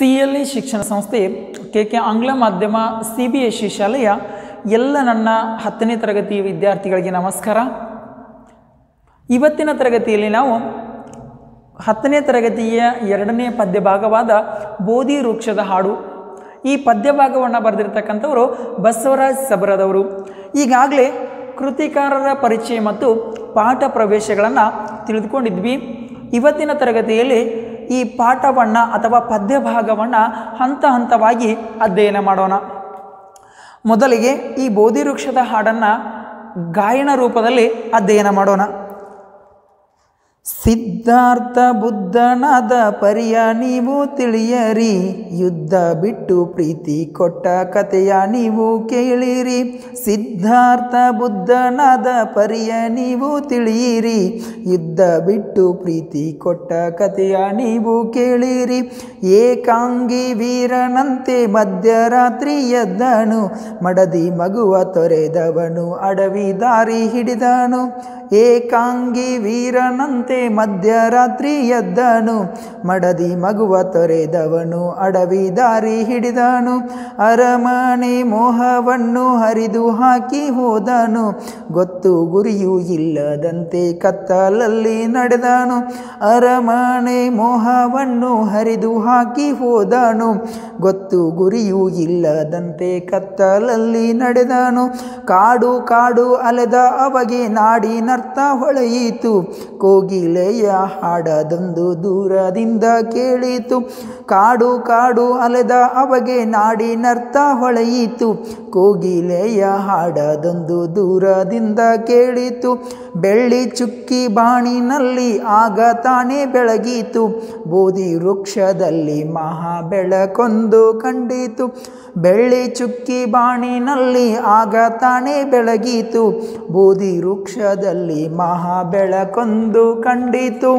C L E ಶಿಕ್ಷಣ ಸಂಸ್ಥೆ K K ಆಂಗ್ಲ ಮಾಧ್ಯಮ ಸಿ ಬಿ ಎಸ್ ಸಿ ಶಾಲೆಯ ಎಲ್ಲ ನನ್ನ ಹತ್ತನೇ ತರಗತಿ ವಿದ್ಯಾರ್ಥಿಗಳಿಗೆ ನಮಸ್ಕಾರ ಇವತ್ತಿನ ತರಗತಿಯಲ್ಲಿ ನಾವು ಹತ್ತನೇ ತರಗತಿಯ ಎರಡನೇ ಪದ್ಯ ಭಾಗವಾದ ಬೋಧಿ ವೃಕ್ಷದ ಹಾಡು ಈ ಪದ್ಯ ಭಾಗವನ್ನು ಬರೆದಿರ್ತಕ್ಕಂಥವರು ಬಸವರಾಜ್ ಸಬರದವರು ಈಗಾಗಲೇ ಕೃತಿಕಾರರ ಪರಿಚಯ ಮತ್ತು ಪಾಠ ಪ್ರವೇಶಗಳನ್ನು ತಿಳಿದುಕೊಂಡಿದ್ವಿ ಇವತ್ತಿನ ತರಗತಿಯಲ್ಲಿ ಈ ಪಾಠವನ್ನು ಅಥವಾ ಪದ್ಯ ಭಾಗವನ್ನು ಹಂತ ಹಂತವಾಗಿ ಅಧ್ಯಯನ ಮಾಡೋಣ ಮೊದಲಿಗೆ ಈ ಬೋಧಿ ವೃಕ್ಷದ ಹಾಡನ್ನು ಗಾಯನ ರೂಪದಲ್ಲಿ ಅಧ್ಯಯನ ಮಾಡೋಣ ಸಿದ್ಧಾರ್ಥ ಬುದ್ಧನಾದ ಪರಿಯ ನೀವು ತಿಳಿಯರಿ ಯುದ್ಧ ಬಿಟ್ಟು ಪ್ರೀತಿ ಕೊಟ್ಟ ಕಥೆಯ ನೀವು ಕೇಳಿರಿ ಸಿದ್ಧಾರ್ಥ ಬುದ್ಧನಾದ ಪರಿಯ ನೀವು ತಿಳಿಯಿರಿ ಯುದ್ಧ ಬಿಟ್ಟು ಪ್ರೀತಿ ಕೊಟ್ಟ ಕಥೆಯ ನೀವು ಕೇಳಿರಿ ಏಕಾಂಗಿ ವೀರನಂತೆ ಮಧ್ಯರಾತ್ರಿ ಎದ್ದನು ಮಡದಿ ಮಗುವ ತೊರೆದವನು ಅಡವಿ ದಾರಿ ಹಿಡಿದನು ಏಕಾಂಗಿ ವೀರನಂತೆ ಮಧ್ಯರಾತ್ರಿ ಎದ್ದನು ಮಡದಿ ಮಗುವ ತೊರೆದವನು ಅಡವಿ ದಾರಿ ಹಿಡಿದನು ಅರಮನೆ ಮೋಹವನ್ನು ಹರಿದು ಹಾಕಿ ಹೋದನು ಗೊತ್ತು ಗುರಿಯೂ ಇಲ್ಲದಂತೆ ಕತ್ತಲಲ್ಲಿ ನಡೆದನು ಅರಮನೆ ಮೋಹವನ್ನು ಹರಿದು ಹಾಕಿ ಹೋದನು ಗೊತ್ತು ಗುರಿಯೂ ಇಲ್ಲದಂತೆ ಕತ್ತಲಲ್ಲಿ ನಡೆದನು ಕಾಡು ಕಾಡು ಅಲೆದ ಅವಗೆ ನಾಡಿನರ್ಥ ಹೊಳೆಯಿತು ಕೋಗಿಲೆಯ ಹಾಡದೊಂದು ದೂರದಿಂದ ಕೇಳಿತು ಕಾಡು ಕಾಡು ಅಲೆದ ಅವಗೆ ನಾಡಿನರ್ಥ ಹೊಳೆಯಿತು ಕೋಗಿಲೆಯ ಹಾಡದೊಂದು ದೂರದಿಂದ ಕೇಳಿತು ಬೆಳ್ಳಿ ಚುಕ್ಕಿ ಬಾಣಿನಲ್ಲಿ ಆಗ ತಾನೇ ಬೆಳಗೀತು ಬೋಧಿ ವೃಕ್ಷದಲ್ಲಿ ಮಹಾ ಬೆಳಕೊಂದು ಕಂಡಿತು ಬೆಳ್ಳಿ ಚುಕ್ಕಿ ಬಾಣಿನಲ್ಲಿ ಆಗ ತಾನೇ ಬೆಳಗೀತು ಬೋಧಿ ವೃಕ್ಷದಲ್ಲಿ ಮಹಾ ಬೆಳಕೊಂದು ಕಂಡಿತು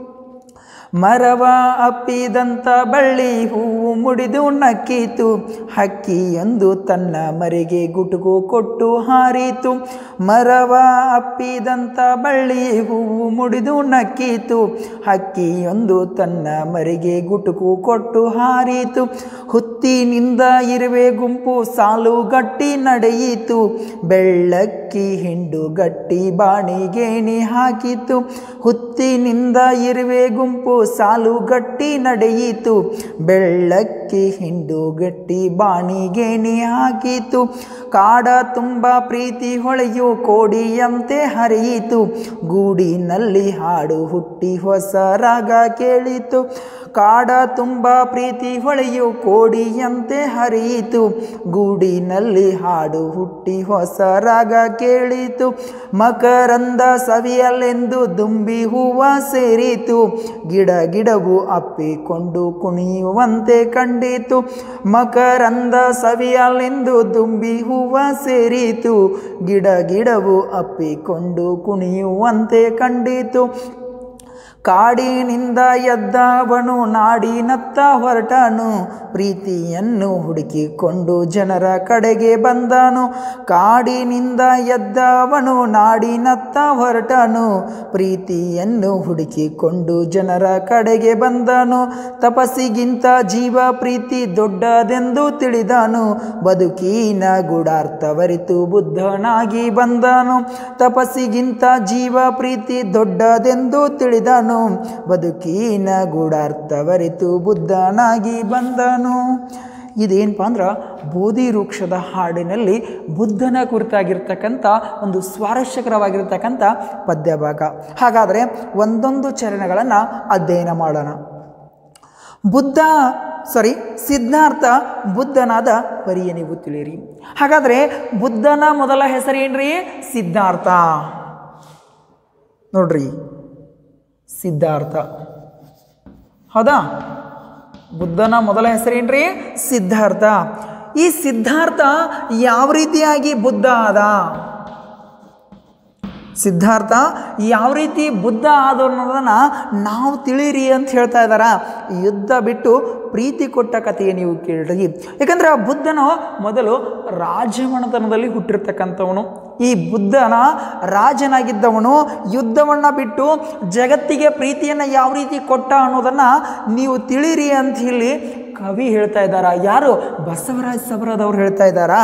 ಮರವ ಅಪ್ಪಿದಂಥ ಬಳ್ಳಿ ಹೂವು ಮುಡಿದು ನಕ್ಕೀತು ಹಕ್ಕಿಯೊಂದು ತನ್ನ ಮರಿಗೆ ಗುಟುಕು ಕೊಟ್ಟು ಹಾರಿತು ಮರವ ಅಪ್ಪಿದಂಥ ಬಳ್ಳಿ ಹೂವು ಮುಡಿದು ನಕ್ಕೀತು ಹಕ್ಕಿಯೊಂದು ತನ್ನ ಮರಿಗೆ ಗುಟುಕು ಕೊಟ್ಟು ಹಾರಿತು ಹುತ್ತಿನಿಂದ ಇರುವೆ ಗುಂಪು ಸಾಲು ಗಟ್ಟಿ ನಡೆಯಿತು ಬೆಳ್ಳಕ್ಕಿ ಹಿಂಡು ಗಟ್ಟಿ ಬಾಣಿಗೇಣಿ ಹಾಕಿತು ಹುತ್ತಿನಿಂದ ಇರುವೆ ಗುಂಪು ಸಾಲು ಗಟ್ಟಿ ನಡೆಯಿತು ಬೆಳ್ಳಕ್ಕಿ ಹಿಂಡು ಗಟ್ಟಿ ಬಾಣಿಗೇಣಿ ಹಾಕಿತು ಕಾಡ ತುಂಬ ಪ್ರೀತಿ ಹೊಳೆಯು ಕೋಡಿಯಂತೆ ಹರಿಯಿತು ಗೂಡಿನಲ್ಲಿ ಹಾಡು ಹುಟ್ಟಿ ಹೊಸ ರಾಗ ಕೇಳಿತು ಕಾಡ ತುಂಬ ಪ್ರೀತಿ ಹೊಳೆಯು ಕೋಡಿಯಂತೆ ಹರಿಯಿತು ಗೂಡಿನಲ್ಲಿ ಹಾಡು ಹುಟ್ಟಿ ಹೊಸ ರಾಗ ಕೇಳಿತು ಮಕರಂದ ಸವಿಯಲೆಂದು ದುಂಬಿ ಹೂವ ಸೇರಿತು ಗಿಡ ಗಿಡವು ಅಪ್ಪಿಕೊಂಡು ಕುಣಿಯುವಂತೆ ಕಂಡಿತು ಮಕರಂದ ಸವಿಯಲೆಂದು ದುಂಬಿ ಹೂವ ಸೇರಿತು ಗಿಡ ಗಿಡವು ಅಪ್ಪಿಕೊಂಡು ಕುಣಿಯುವಂತೆ ಕಂಡಿತು ಕಾಡಿನಿಂದ ಎದ್ದವನು ನಾಡಿನತ್ತ ಹೊರಟನು ಪ್ರೀತಿಯನ್ನು ಹುಡುಕಿಕೊಂಡು ಜನರ ಕಡೆಗೆ ಬಂದನು ಕಾಡಿನಿಂದ ಎದ್ದವನು ನಾಡಿನತ್ತ ಹೊರಟನು ಪ್ರೀತಿಯನ್ನು ಹುಡುಕಿಕೊಂಡು ಜನರ ಕಡೆಗೆ ಬಂದನು ತಪಸ್ಸಿಗಿಂತ ಜೀವ ಪ್ರೀತಿ ದೊಡ್ಡದೆಂದು ತಿಳಿದನು ಬದುಕಿನ ಗೂಢಾರ್ಥವರಿತು ಬುದ್ಧನಾಗಿ ಬಂದನು ತಪಸ್ಸಿಗಿಂತ ಜೀವ ಪ್ರೀತಿ ದೊಡ್ಡದೆಂದು ತಿಳಿದನು ಬದುಕಿನ ಗೂಢಾರ್ಥವರಿತು ಬುದ್ಧನಾಗಿ ಬಂದನು ಇದೇನಪ್ಪ ಅಂದ್ರೆ ಬೋಧಿ ವೃಕ್ಷದ ಹಾಡಿನಲ್ಲಿ ಬುದ್ಧನ ಕುರಿತಾಗಿರ್ತಕ್ಕಂಥ ಒಂದು ಸ್ವಾರಸ್ಯಕರವಾಗಿರ್ತಕ್ಕಂಥ ಪದ್ಯ ಭಾಗ ಹಾಗಾದರೆ ಒಂದೊಂದು ಚರಣಗಳನ್ನು ಅಧ್ಯಯನ ಮಾಡೋಣ ಬುದ್ಧ ಸಾರಿ ಸಿದ್ಧಾರ್ಥ ಬುದ್ಧನಾದ ಪರಿಯ ನೀವು ತಿಳಿಯಿರಿ ಹಾಗಾದರೆ ಬುದ್ಧನ ಮೊದಲ ಹೆಸರೇನ್ರಿ ಸಿದ್ಧಾರ್ಥ ನೋಡ್ರಿ ಸಿದ್ಧಾರ್ಥ ಹೌದಾ ಬುದ್ಧನ ಮೊದಲ ಹೆಸರೇನ್ರಿ ಸಿದ್ಧಾರ್ಥ ಈ ಸಿದ್ಧಾರ್ಥ ಯಾವ ರೀತಿಯಾಗಿ ಬುದ್ಧ ಆದ ಸಿದ್ಧಾರ್ಥ ಯಾವ ರೀತಿ ಬುದ್ಧ ಆದ ಅನ್ನೋದನ್ನು ನಾವು ತಿಳಿಯಿರಿ ಅಂತ ಹೇಳ್ತಾ ಇದ್ದಾರ ಯುದ್ಧ ಬಿಟ್ಟು ಪ್ರೀತಿ ಕೊಟ್ಟ ಕಥೆಯ ನೀವು ಕೇಳ್ರಿ ಯಾಕಂದ್ರೆ ಆ ಬುದ್ಧನು ಮೊದಲು ರಾಜಮಣತನದಲ್ಲಿ ಹುಟ್ಟಿರ್ತಕ್ಕಂಥವನು ಈ ಬುದ್ಧನ ರಾಜನಾಗಿದ್ದವನು ಯುದ್ಧವನ್ನು ಬಿಟ್ಟು ಜಗತ್ತಿಗೆ ಪ್ರೀತಿಯನ್ನು ಯಾವ ರೀತಿ ಕೊಟ್ಟ ಅನ್ನೋದನ್ನು ನೀವು ತಿಳಿರಿ ಅಂತ ಹೇಳಿ ಕವಿ ಹೇಳ್ತಾ ಇದ್ದಾರಾ ಯಾರು ಬಸವರಾಜ ಸಬರದವ್ರು ಹೇಳ್ತಾ ಇದ್ದಾರಾ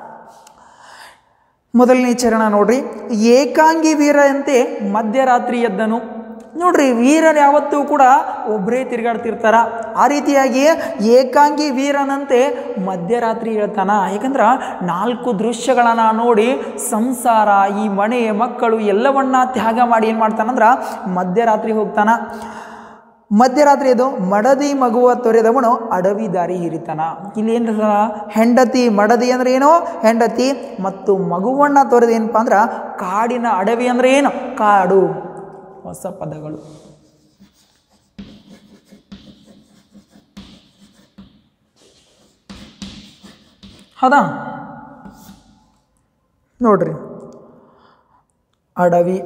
ಮೊದಲನೇ ಚರಣ ನೋಡ್ರಿ ಏಕಾಂಗಿ ವೀರಂತೆ ಮಧ್ಯರಾತ್ರಿ ಎದ್ದನು ನೋಡ್ರಿ ವೀರರು ಯಾವತ್ತೂ ಕೂಡ ಒಬ್ಬರೇ ತಿರುಗಾಡ್ತಿರ್ತಾರ ಆ ರೀತಿಯಾಗಿ ಏಕಾಂಗಿ ವೀರನಂತೆ ಮಧ್ಯರಾತ್ರಿ ಹೇಳ್ತಾನ ಯಾಕಂದ್ರೆ ನಾಲ್ಕು ದೃಶ್ಯಗಳನ್ನು ನೋಡಿ ಸಂಸಾರ ಈ ಮನೆ ಮಕ್ಕಳು ಎಲ್ಲವನ್ನ ತ್ಯಾಗ ಮಾಡಿ ಏನು ಮಾಡ್ತಾನಂದ್ರೆ ಮಧ್ಯರಾತ್ರಿ ಹೋಗ್ತಾನ ಮಧ್ಯರಾತ್ರಿ ಅದು ಮಡದಿ ಮಗುವ ತೊರೆದವನು ಅಡವಿ ದಾರಿ ಹಿರಿತಾನ ಇಲ್ಲಿ ಏನು ಹೆಂಡತಿ ಮಡದಿ ಅಂದ್ರೆ ಏನು ಹೆಂಡತಿ ಮತ್ತು ಮಗುವನ್ನ ತೊರೆದ ಏನಪ್ಪ ಅಂದ್ರೆ ಕಾಡಿನ ಅಡವಿ ಅಂದ್ರೆ ಏನು ಕಾಡು ಹೊಸ ಪದಗಳು ಹೌದಾ ನೋಡ್ರಿ ಅಡವಿ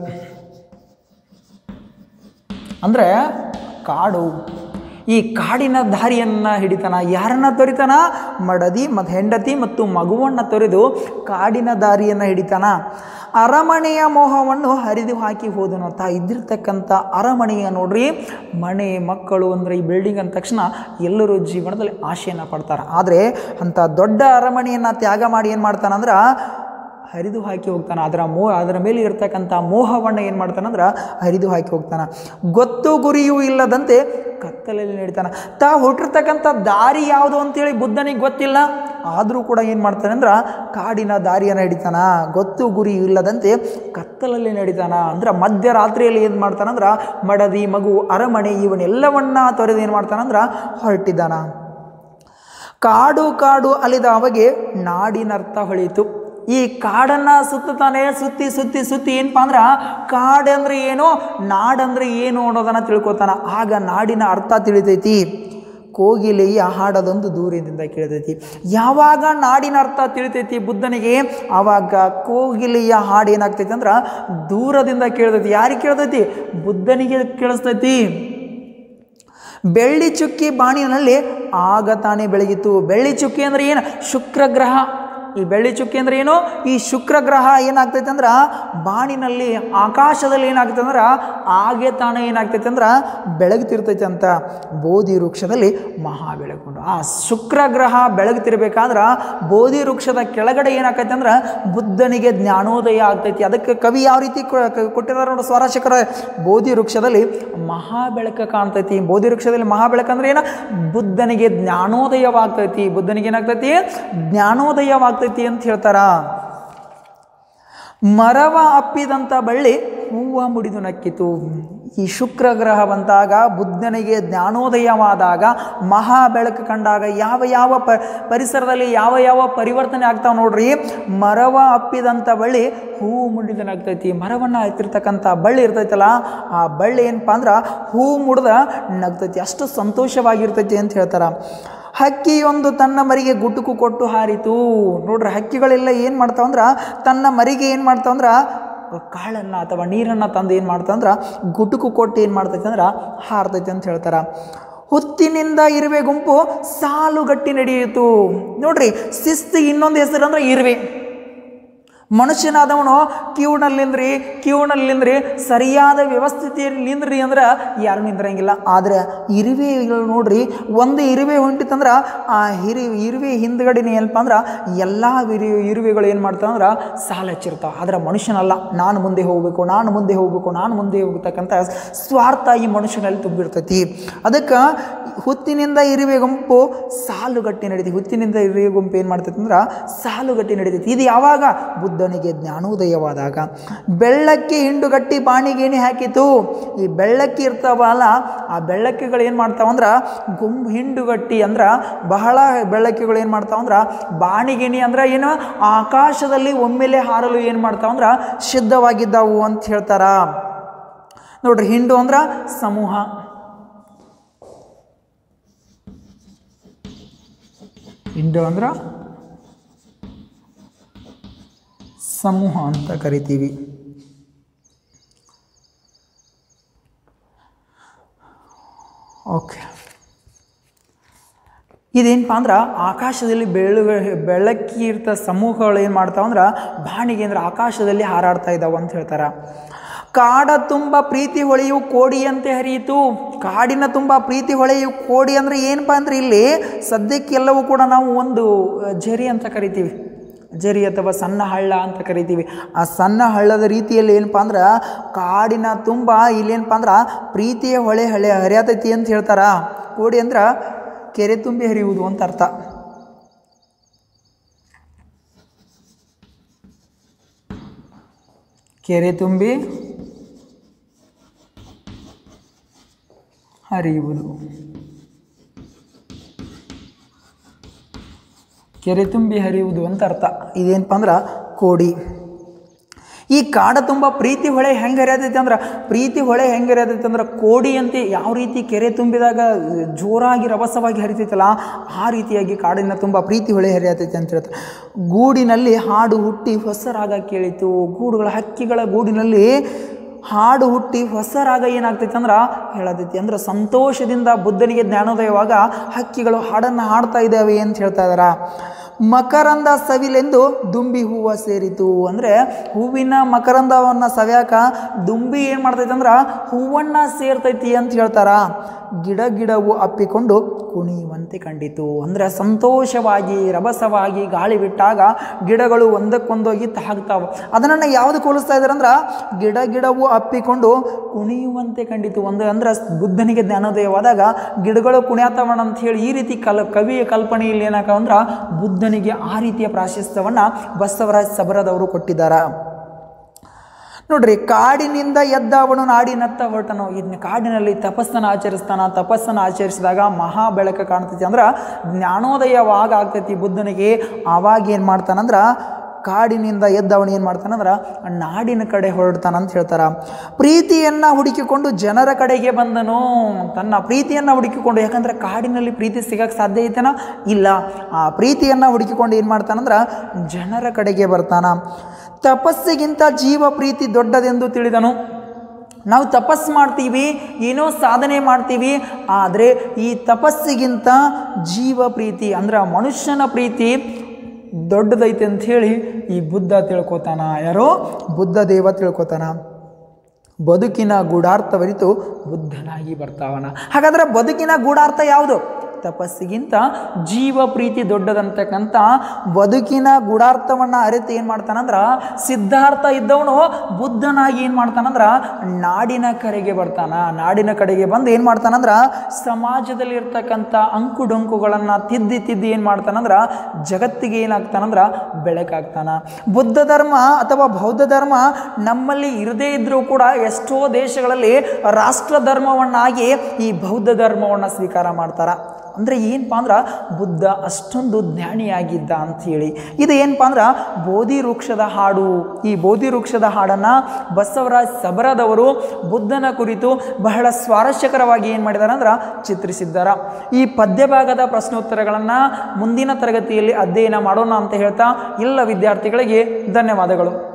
ಅಂದರೆ ಕಾಡು ಈ ಕಾಡಿನ ದಾರಿಯನ್ನು ಹಿಡಿತಾನ ಯಾರನ್ನ ತೊರಿತಾನ ಮಡದಿ ಮತ್ತು ಹೆಂಡತಿ ಮತ್ತು ಮಗುವನ್ನು ತೊರೆದು ಕಾಡಿನ ದಾರಿಯನ್ನು ಹಿಡಿತಾನ ಅರಮನೆಯ ಮೋಹವನ್ನು ಹರಿದು ಹಾಕಿ ಹೋದನು ತಾ ಇದ್ದಿರ್ತಕ್ಕಂಥ ಅರಮನೆಯ ನೋಡ್ರಿ ಮನೆ ಮಕ್ಕಳು ಅಂದರೆ ಈ ಬಿಲ್ಡಿಂಗ್ ಅಂದ ತಕ್ಷಣ ಎಲ್ಲರೂ ಜೀವನದಲ್ಲಿ ಆಶೆಯನ್ನು ಪಡ್ತಾರೆ ಆದರೆ ಅಂಥ ದೊಡ್ಡ ಅರಮನೆಯನ್ನು ತ್ಯಾಗ ಮಾಡಿ ಏನು ಮಾಡ್ತಾನಂದ್ರೆ ಹರಿದು ಹಾಕಿ ಹೋಗ್ತಾನೆ ಅದರ ಮೋ ಅದರ ಮೇಲೆ ಇರ್ತಕ್ಕಂಥ ಮೋಹವನ್ನು ಏನು ಮಾಡ್ತಾನಂದ್ರೆ ಹರಿದು ಹಾಕಿ ಹೋಗ್ತಾನೆ ಗೊತ್ತು ಗುರಿಯೂ ಇಲ್ಲದಂತೆ ಕತ್ತಲಲ್ಲಿ ನಡೀತಾನೆ ತಾ ಹುಟ್ಟಿರ್ತಕ್ಕಂಥ ದಾರಿ ಯಾವುದು ಅಂತೇಳಿ ಬುದ್ಧನಿಗೆ ಗೊತ್ತಿಲ್ಲ ಆದರೂ ಕೂಡ ಏನು ಮಾಡ್ತಾನೆ ಅಂದ್ರೆ ಕಾಡಿನ ದಾರಿಯನ್ನು ಹಿಡಿತಾನ ಗೊತ್ತು ಗುರಿ ಇಲ್ಲದಂತೆ ಕತ್ತಲಲ್ಲಿ ನಡೀತಾನ ಅಂದ್ರೆ ಮಧ್ಯರಾತ್ರಿಯಲ್ಲಿ ಏನು ಮಾಡ್ತಾನಂದ್ರೆ ಮಡದಿ ಮಗು ಅರಮನೆ ಇವನ್ನೆಲ್ಲವನ್ನ ತೊರೆದು ಏನು ಮಾಡ್ತಾನಂದ್ರೆ ಹೊರಟಿದ್ದಾನ ಕಾಡು ಕಾಡು ಅಲಿದ ಅಮಗೆ ನಾಡಿನರ್ಥ ಹೊಳಿತು ಈ ಕಾಡನ್ನು ಸುತ್ತುತ್ತಾನೆ ಸುತ್ತಿ ಸುತ್ತಿ ಸುತ್ತಿ ಏನಪ್ಪ ಅಂದ್ರೆ ಕಾಡಂದ್ರೆ ಏನು ನಾಡಂದ್ರೆ ಏನು ಅನ್ನೋದನ್ನು ತಿಳ್ಕೊತಾನ ಆಗ ನಾಡಿನ ಅರ್ಥ ತಿಳಿತೈತಿ ಕೋಗಿಲೆಯ ಹಾಡದೊಂದು ದೂರದಿಂದ ಕೇಳ್ತೈತಿ ಯಾವಾಗ ನಾಡಿನ ಅರ್ಥ ತಿಳಿತೈತಿ ಬುದ್ಧನಿಗೆ ಆವಾಗ ಕೋಗಿಲೆಯ ಹಾಡು ಏನಾಗ್ತೈತಿ ಅಂದ್ರೆ ದೂರದಿಂದ ಕೇಳ್ತೈತಿ ಯಾರಿಗೆ ಕೇಳ್ತೈತಿ ಬುದ್ಧನಿಗೆ ಕೇಳಿಸ್ತೈತಿ ಬೆಳ್ಳಿ ಚುಕ್ಕಿ ಬಾಣಿನಲ್ಲಿ ಆಗ ತಾನೇ ಬೆಳಗಿತು ಬೆಳ್ಳಿ ಚುಕ್ಕಿ ಅಂದ್ರೆ ಏನು ಶುಕ್ರ ಗ್ರಹ ಈ ಬೆಳ್ಳಿ ಚುಕ್ಕಿ ಅಂದ್ರೆ ಏನು ಈ ಶುಕ್ರ ಗ್ರಹ ಏನಾಗ್ತೈತೆ ಅಂದ್ರೆ ಬಾಣಿನಲ್ಲಿ ಆಕಾಶದಲ್ಲಿ ಏನಾಗ್ತೈತೆ ಅಂದ್ರೆ ಹಾಗೆ ತಾನೇ ಏನಾಗ್ತೈತೆ ಅಂದ್ರೆ ಬೆಳಗ್ತಿರ್ತೈತೆ ಅಂತ ಬೋಧಿ ವೃಕ್ಷದಲ್ಲಿ ಮಹಾ ಬೆಳಗುಂಡು ಆ ಶುಕ್ರ ಗ್ರಹ ಬೆಳಗ್ತಿರ್ಬೇಕಾದ್ರೆ ಬೋಧಿ ವೃಕ್ಷದ ಕೆಳಗಡೆ ಏನಾಗ್ತೈತೆ ಅಂದ್ರೆ ಬುದ್ಧನಿಗೆ ಜ್ಞಾನೋದಯ ಆಗ್ತೈತಿ ಅದಕ್ಕೆ ಕವಿ ಯಾವ ರೀತಿ ಕೊ- ಕ- ಕೊಟ್ಟಿದ್ದಾರೆ ನೋಡು ಸ್ವರಾಶಕರ ಬೋಧಿ ವೃಕ್ಷದಲ್ಲಿ ಮಹಾ ಬೆಳಕ ಕಾಣ್ತೈತಿ ಬೋಧಿ ವೃಕ್ಷದಲ್ಲಿ ಮಹಾ ಬೆಳಕು ಅಂದ್ರೆ ಏನ ಬುದ್ಧನಿಗೆ ಜ್ಞಾನೋದಯವಾಗ್ತೈತಿ ಬುದ್ಧನಿಗೆ ಏನಾಗ್ತೈತಿ ಜ್ಞಾನೋದಯವಾಗ್ತೈತಿ ಅಂತ ಹೇಳ್ತಾರ ಮರವ ಅಪ್ಪಿದಂಥ ಬಳ್ಳಿ ಹೂವ ಮುಡಿದು ನಕ್ಕಿತು ಈ ಶುಕ್ರ ಗ್ರಹ ಬಂದಾಗ ಬುದ್ಧನಿಗೆ ಜ್ಞಾನೋದಯವಾದಾಗ ಮಹಾ ಬೆಳಕು ಕಂಡಾಗ ಯಾವ ಯಾವ ಪ ಪರಿಸರದಲ್ಲಿ ಯಾವ ಯಾವ ಪರಿವರ್ತನೆ ಆಗ್ತಾವ ನೋಡ್ರಿ ಮರವ ಅಪ್ಪಿದಂಥ ಬಳ್ಳಿ ಹೂವು ಮುಡಿದು ನಗ್ತೈತಿ ಮರವನ್ನು ಹತ್ತಿರ್ತಕ್ಕಂಥ ಬಳ್ಳಿ ಇರ್ತೈತಲ್ಲ ಆ ಬಳ್ಳಿ ಏನಪ್ಪ ಅಂದ್ರೆ ಹೂವು ಮುಡ್ದ ನಗ್ತೈತಿ ಅಷ್ಟು ಸಂತೋಷವಾಗಿರ್ತೈತಿ ಅಂತ ಹೇಳ್ತಾರ ಹಕ್ಕಿಯೊಂದು ತನ್ನ ಮರಿಗೆ ಗುಟುಕು ಕೊಟ್ಟು ಹಾರಿತು ನೋಡ್ರಿ ಹಕ್ಕಿಗಳೆಲ್ಲ ಏನು ಮಾಡ್ತಾವಂದ್ರೆ ತನ್ನ ಮರಿಗೆ ಏನು ಮಾಡ್ತಾವಂದ್ರೆ ಕಾಳನ್ನು ಅಥವಾ ನೀರನ್ನು ತಂದು ಏನು ಮಾಡ್ತಾವಂದ್ರೆ ಗುಟುಕು ಕೊಟ್ಟು ಏನು ಮಾಡ್ತೈತೆ ಅಂದ್ರೆ ಹಾರ್ತೈತೆ ಅಂತ ಹೇಳ್ತಾರೆ ಹುತ್ತಿನಿಂದ ಇರುವೆ ಗುಂಪು ಸಾಲುಗಟ್ಟಿ ನಡೆಯಿತು ನೋಡ್ರಿ ಶಿಸ್ತು ಇನ್ನೊಂದು ಹೆಸರು ಅಂದ್ರೆ ಇರುವೆ ಮನುಷ್ಯನಾದವನು ಕ್ಯೂನಲ್ಲಿ ನಿಂದ್ರಿ ಕ್ಯೂನಲ್ಲಿ ನಿಂದ್ರಿ ಸರಿಯಾದ ವ್ಯವಸ್ಥಿತಿಯಲ್ಲಿ ನಿಂದ್ರಿ ಅಂದ್ರೆ ಯಾರು ನಿಂದ್ರಂಗಿಲ್ಲ ಆದರೆ ಇರುವೆಗಳು ನೋಡ್ರಿ ಒಂದು ಇರುವೆ ಹೊಂಟಿತ್ತಂದ್ರೆ ಆ ಹಿರಿ ಇರುವೆ ಹಿಂದ್ಗಡೆನೇ ಏನಪ್ಪ ಅಂದ್ರೆ ಎಲ್ಲ ಇರು ಇರುವೆಗಳು ಏನು ಮಾಡ್ತಾವಂದ್ರೆ ಸಾಲ ಹಚ್ಚಿರ್ತಾವೆ ಆದರೆ ಮನುಷ್ಯನಲ್ಲ ನಾನು ಮುಂದೆ ಹೋಗಬೇಕು ನಾನು ಮುಂದೆ ಹೋಗಬೇಕು ನಾನು ಮುಂದೆ ಹೋಗ್ತಕ್ಕಂಥ ಸ್ವಾರ್ಥ ಈ ಮನುಷ್ಯನಲ್ಲಿ ತುಂಬಿರ್ತೈತಿ ಅದಕ್ಕೆ ಹುತ್ತಿನಿಂದ ಇರುವೆ ಗುಂಪು ಸಾಲುಗಟ್ಟಿ ನಡೀತಿ ಹುತ್ತಿನಿಂದ ಇರುವೆ ಗುಂಪು ಏನು ಮಾಡ್ತೈತಿ ಅಂದ್ರೆ ಸಾಲುಗಟ್ಟಿ ನಡೀತೈತಿ ಇದು ಯಾವಾಗ ಬುದ್ಧನಿಗೆ ಜ್ಞಾನೋದಯವಾದಾಗ ಬೆಳ್ಳಕ್ಕಿ ಹಿಂಡುಗಟ್ಟಿ ಬಾಣಿಗೇಣಿ ಹಾಕಿತು ಈ ಬೆಳ್ಳಕ್ಕಿ ಇರ್ತಾವಲ್ಲ ಆ ಬೆಳ್ಳಕ್ಕಿಗಳು ಏನು ಮಾಡ್ತಾವಂದ್ರೆ ಗುಂಪು ಹಿಂಡುಗಟ್ಟಿ ಅಂದ್ರೆ ಬಹಳ ಬೆಳ್ಳಕ್ಕಿಗಳು ಏನು ಮಾಡ್ತಾವಂದ್ರೆ ಬಾಣಿಗಿಣಿ ಅಂದ್ರೆ ಏನು ಆಕಾಶದಲ್ಲಿ ಒಮ್ಮೆಲೆ ಹಾರಲು ಏನು ಮಾಡ್ತಾವಂದ್ರೆ ಸಿದ್ಧವಾಗಿದ್ದಾವು ಅಂತ ಹೇಳ್ತಾರ ನೋಡ್ರಿ ಹಿಂಡು ಅಂದ್ರೆ ಸಮೂಹ ಹಿಂಡು ಅಂದ್ರೆ ಸಮೂಹ ಅಂತ ಕರಿತೀವಿ ಓಕೆ ಇದೇನಪ್ಪ ಅಂದ್ರೆ ಆಕಾಶದಲ್ಲಿ ಬೆಳ್ಳು ಬೆಳಕಿ ಇರ್ತ ಸಮೂಹಗಳು ಏನು ಮಾಡ್ತಾವಂದ್ರೆ ಬಾಣಿಗೆ ಅಂದ್ರೆ ಆಕಾಶದಲ್ಲಿ ಹಾರಾಡ್ತಾ ಇದ್ದಾವೆ ಅಂತ ಹೇಳ್ತಾರೆ ಕಾಡ ತುಂಬ ಪ್ರೀತಿ ಹೊಳೆಯು ಕೋಡಿಯಂತೆ ಹರಿಯಿತು ಕಾಡಿನ ತುಂಬ ಪ್ರೀತಿ ಹೊಳೆಯು ಕೋಡಿ ಅಂದರೆ ಏನಪ್ಪ ಅಂದರೆ ಇಲ್ಲಿ ಸದ್ಯಕ್ಕೆಲ್ಲವೂ ಕೂಡ ನಾವು ಒಂದು ಅಹ್, ಝರಿ ಅಂತ ಕರಿತೀವಿ ಜರಿ ಅಥವಾ ಸಣ್ಣ ಹಳ್ಳ ಅಂತ ಕರಿತೀವಿ ಆ ಸಣ್ಣ ಹಳ್ಳದ ರೀತಿಯಲ್ಲಿ ಏನಪ್ಪ ಅಂದ್ರೆ ಕಾಡಿನ ತುಂಬ ಇಲ್ಲೇನಪ್ಪ ಅಂದ್ರೆ ಪ್ರೀತಿಯ ಹೊಳೆ ಹಳೆ ಹರಿಯತೈತಿ ಅಂತ ಹೇಳ್ತಾರ ಕೋಡಿ ಅಂದ್ರೆ ಕೆರೆ ತುಂಬಿ ಹರಿಯುವುದು ಅಂತ ಅರ್ಥ ಕೆರೆ ತುಂಬಿ ಹರಿಯುವುದು ಕೆರೆ ತುಂಬಿ ಹರಿಯುವುದು ಅಂತ ಅರ್ಥ ಇದೇನಪ್ಪ ಅಂದ್ರೆ ಕೋಡಿ ಈ ಕಾಡ ತುಂಬ ಪ್ರೀತಿ ಹೊಳೆ ಹೆಂಗೆ ಹರಿಯತೈತಿ ಅಂದ್ರೆ ಪ್ರೀತಿ ಹೊಳೆ ಹೆಂಗೆ ಹರಿಯತೈತಿ ಅಂದ್ರೆ ಕೋಡಿ ಅಂತ ಯಾವ ರೀತಿ ಕೆರೆ ತುಂಬಿದಾಗ ಜೋರಾಗಿ ರಭಸವಾಗಿ ಹರಿತೈತಲ್ಲ ಆ ರೀತಿಯಾಗಿ ಕಾಡಿನ ತುಂಬ ಪ್ರೀತಿ ಹೊಳೆ ಹರಿಯತೈತಿ ಅಂತ ಹೇಳ್ತಾರೆ ಗೂಡಿನಲ್ಲಿ ಹಾಡು ಹುಟ್ಟಿ ಹೊಸ ರಾಗ ಕೇಳಿತು ಗೂಡುಗಳ ಹಕ್ಕಿಗಳ ಗೂಡಿನಲ್ಲಿ ಹಾಡು ಹುಟ್ಟಿ ಹೊಸ ರಾಗ ಏನಾಗ್ತೈತಿ ಅಂದ್ರೆ ಹೇಳತೈತಿ ಅಂದ್ರೆ ಸಂತೋಷದಿಂದ ಬುದ್ಧನಿಗೆ ಜ್ಞಾನೋದಯವಾಗ ಹಕ್ಕಿಗಳು ಹಾಡನ್ನು ಹಾಡ್ತಾ ಇದ್ದಾವೆ ಅಂತ ಹೇಳ್ತಾ ಇದಾರ ಮಕರಂದ ಸವಿಲೆಂದು ದುಂಬಿ ಹೂವ ಸೇರಿತು ಅಂದರೆ ಹೂವಿನ ಮಕರಂದವನ್ನು ಸವ್ಯಾಕ ದುಂಬಿ ಏನು ಮಾಡ್ತೈತಿ ಅಂದ್ರೆ ಹೂವನ್ನು ಸೇರ್ತೈತಿ ಅಂತ ಹೇಳ್ತಾರ ಗಿಡ ಗಿಡವು ಅಪ್ಪಿಕೊಂಡು ಕುಣಿಯುವಂತೆ ಕಂಡಿತು ಅಂದರೆ ಸಂತೋಷವಾಗಿ ರಭಸವಾಗಿ ಗಾಳಿ ಬಿಟ್ಟಾಗ ಗಿಡಗಳು ಒಂದಕ್ಕೊಂದೋಗಿ ತಾಗ್ತಾವೆ ಅದನ್ನು ಯಾವುದು ಹೋಲಿಸ್ತಾ ಇದ್ದಾರೆ ಅಂದ್ರೆ ಗಿಡ ಗಿಡವು ಅಪ್ಪಿಕೊಂಡು ಕುಣಿಯುವಂತೆ ಕಂಡಿತು ಒಂದು ಅಂದ್ರೆ ಬುದ್ಧನಿಗೆ ಜ್ಞಾನೋದಯವಾದಾಗ ಗಿಡಗಳು ಕುಣಿಯತವಣ ಅಂತ ಹೇಳಿ ಈ ರೀತಿ ಕಲ್ ಕವಿಯ ಕಲ್ಪನೆಯಲ್ಲಿ ಏನಾಕ ಅಂದ್ರೆ ಬುದ್ಧನಿಗೆ ಆ ರೀತಿಯ ಪ್ರಾಶಸ್ತ್ಯವನ್ನು ಬಸವರಾಜ್ ಸಬರದವರು ಕೊಟ್ಟಿದ್ದಾರೆ ನೋಡ್ರಿ ಕಾಡಿನಿಂದ ಎದ್ದ ಅವನು ನಾಡಿನತ್ತ ಹೊರಟನು ಇದನ್ನ ಕಾಡಿನಲ್ಲಿ ತಪಸ್ಸನ್ನು ಆಚರಿಸ್ತಾನ ತಪಸ್ಸನ್ನು ಆಚರಿಸಿದಾಗ ಮಹಾ ಬೆಳಕು ಕಾಣ್ತೈತಿ ಅಂದ್ರೆ ಜ್ಞಾನೋದಯವಾಗ ಆಗ್ತೈತಿ ಬುದ್ಧನಿಗೆ ಆವಾಗ ಏನು ಮಾಡ್ತಾನಂದ್ರೆ ಕಾಡಿನಿಂದ ಎದ್ದವನು ಏನು ಮಾಡ್ತಾನಂದ್ರೆ ನಾಡಿನ ಕಡೆ ಹೊರಡ್ತಾನಂತ ಹೇಳ್ತಾರ ಪ್ರೀತಿಯನ್ನು ಹುಡುಕಿಕೊಂಡು ಜನರ ಕಡೆಗೆ ಬಂದನು ತನ್ನ ಪ್ರೀತಿಯನ್ನು ಹುಡುಕಿಕೊಂಡು ಯಾಕಂದ್ರೆ ಕಾಡಿನಲ್ಲಿ ಪ್ರೀತಿ ಸಿಗಕ್ಕೆ ಸಾಧ್ಯ ಐತೆನಾ ಇಲ್ಲ ಆ ಪ್ರೀತಿಯನ್ನು ಹುಡುಕಿಕೊಂಡು ಏನು ಮಾಡ್ತಾನಂದ್ರೆ ಜನರ ಕಡೆಗೆ ಬರ್ತಾನ ತಪಸ್ಸಿಗಿಂತ ಜೀವ ಪ್ರೀತಿ ದೊಡ್ಡದೆಂದು ತಿಳಿದನು ನಾವು ತಪಸ್ಸು ಮಾಡ್ತೀವಿ ಏನೋ ಸಾಧನೆ ಮಾಡ್ತೀವಿ ಆದರೆ ಈ ತಪಸ್ಸಿಗಿಂತ ಜೀವ ಪ್ರೀತಿ ಅಂದ್ರೆ ಮನುಷ್ಯನ ಪ್ರೀತಿ ದೊಡ್ಡದೈತೆ ಅಂಥೇಳಿ ಈ ಬುದ್ಧ ತಿಳ್ಕೊತಾನ ಯಾರೋ ಬುದ್ಧ ದೇವ ತಿಳ್ಕೊತಾನ ಬದುಕಿನ ಗೂಢಾರ್ಥವರಿತು ಬುದ್ಧನಾಗಿ ಬರ್ತಾವನ ಹಾಗಾದ್ರೆ ಬದುಕಿನ ಗೂಢಾರ್ಥ ಯಾವುದು ತಪಸ್ಸಿಗಿಂತ ಜೀವ ಪ್ರೀತಿ ದೊಡ್ಡದಂತಕ್ಕಂಥ ಬದುಕಿನ ಗೂಢಾರ್ಥವನ್ನು ಅರಿತು ಏನು ಮಾಡ್ತಾನಂದ್ರೆ ಸಿದ್ಧಾರ್ಥ ಇದ್ದವನು ಬುದ್ಧನಾಗಿ ಏನು ಮಾಡ್ತಾನಂದ್ರೆ ನಾಡಿನ ಕಡೆಗೆ ಬರ್ತಾನ ನಾಡಿನ ಕಡೆಗೆ ಬಂದು ಏನು ಮಾಡ್ತಾನಂದ್ರೆ ಸಮಾಜದಲ್ಲಿ ಇರ್ತಕ್ಕಂಥ ಅಂಕುಡೊಂಕುಗಳನ್ನು ತಿದ್ದಿ ತಿದ್ದಿ ಏನು ಮಾಡ್ತಾನಂದ್ರೆ ಜಗತ್ತಿಗೆ ಏನಾಗ್ತಾನಂದ್ರೆ ಬೆಳಕಾಗ್ತಾನ ಬುದ್ಧ ಧರ್ಮ ಅಥವಾ ಬೌದ್ಧ ಧರ್ಮ ನಮ್ಮಲ್ಲಿ ಇರದೇ ಇದ್ದರೂ ಕೂಡ ಎಷ್ಟೋ ದೇಶಗಳಲ್ಲಿ ರಾಷ್ಟ್ರ ಧರ್ಮವನ್ನಾಗಿ ಈ ಬೌದ್ಧ ಧರ್ಮವನ್ನು ಸ್ವೀಕಾರ ಮಾಡ್ತಾರ ಅಂದರೆ ಏನಪ್ಪ ಅಂದ್ರೆ ಬುದ್ಧ ಅಷ್ಟೊಂದು ಜ್ಞಾನಿಯಾಗಿದ್ದ ಅಂಥೇಳಿ ಇದು ಏನಪ್ಪ ಅಂದ್ರೆ ಬೋಧಿ ವೃಕ್ಷದ ಹಾಡು ಈ ಬೋಧಿ ವೃಕ್ಷದ ಹಾಡನ್ನು ಬಸವರಾಜ್ ಸಬರದವರು ಬುದ್ಧನ ಕುರಿತು ಬಹಳ ಸ್ವಾರಸ್ಯಕರವಾಗಿ ಏನು ಮಾಡಿದ್ದಾರೆ ಅಂದ್ರೆ ಚಿತ್ರಿಸಿದ್ದಾರೆ ಈ ಪದ್ಯಭಾಗದ ಪ್ರಶ್ನೋತ್ತರಗಳನ್ನು ಮುಂದಿನ ತರಗತಿಯಲ್ಲಿ ಅಧ್ಯಯನ ಮಾಡೋಣ ಅಂತ ಹೇಳ್ತಾ ಎಲ್ಲ ವಿದ್ಯಾರ್ಥಿಗಳಿಗೆ ಧನ್ಯವಾದಗಳು